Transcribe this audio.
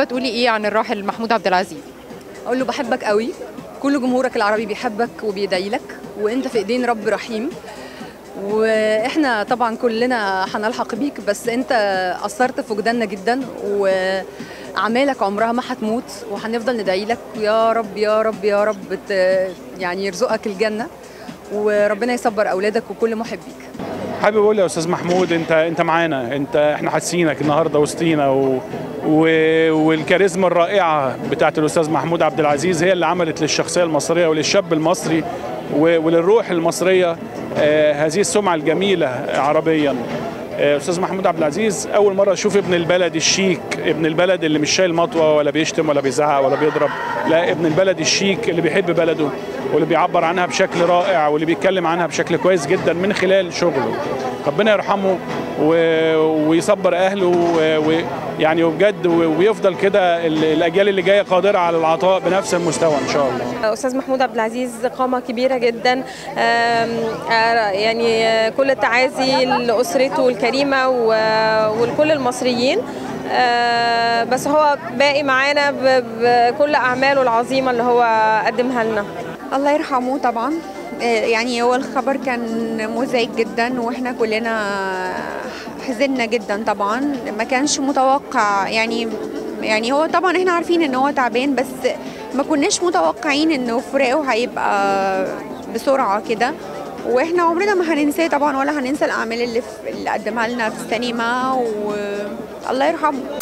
حابه تقولي ايه عن الراحل محمود عبد العزيز اقول له بحبك قوي كل جمهورك العربي بيحبك وبيدعي لك وانت في ايدين رب رحيم واحنا طبعا كلنا هنلحق بيك بس انت اثرت في وجداننا جدا واعمالك عمرها ما هتموت وهنفضل ندعي لك يا رب يا رب يا رب ت- يعني يرزقك الجنه وربنا يصبر اولادك وكل محبيك حابب اقول يا استاذ محمود انت انت معانا انت احنا حاسينك النهارده وسطينا و... و... والكاريزما الرائعه بتاعت الاستاذ محمود عبد العزيز هي اللي عملت للشخصيه المصريه وللشاب المصري و... وللروح المصريه آه هذه السمعه الجميله عربيا آه، استاذ محمود عبد العزيز اول مره اشوف ابن البلد الشيك ابن البلد اللي مش شايل مطوه ولا بيشتم ولا بيزعق ولا بيضرب لا ابن البلد الشيك اللي بيحب بلده واللي بيعبر عنها بشكل رائع واللي بيتكلم عنها بشكل كويس جدا من خلال شغله ربنا يرحمه و... ويصبر اهله ويعني وبجد و- ويفضل كده ال- الاجيال اللي جايه قادره على العطاء بنفس المستوى ان شاء الله استاذ محمود عبد العزيز قامه كبيره جدا آم، آه، يعني آه، كل التعازي لاسرته الكريمه و- ولكل المصريين آه، بس هو باقي معانا ب- بكل اعماله العظيمه اللي هو قدمها لنا الله يرحمه طبعا آه، يعني هو الخبر كان مزعج جدا واحنا كلنا حزنا جدا طبعا ما كانش متوقع يعني يعني هو طبعا احنا عارفين ان هو تعبان بس ما كناش متوقعين انه فراقه هيبقى بسرعة كده واحنا عمرنا ما هننساه طبعا ولا هننسى الاعمال اللي, في اللي قدمها لنا في السينما والله يرحمه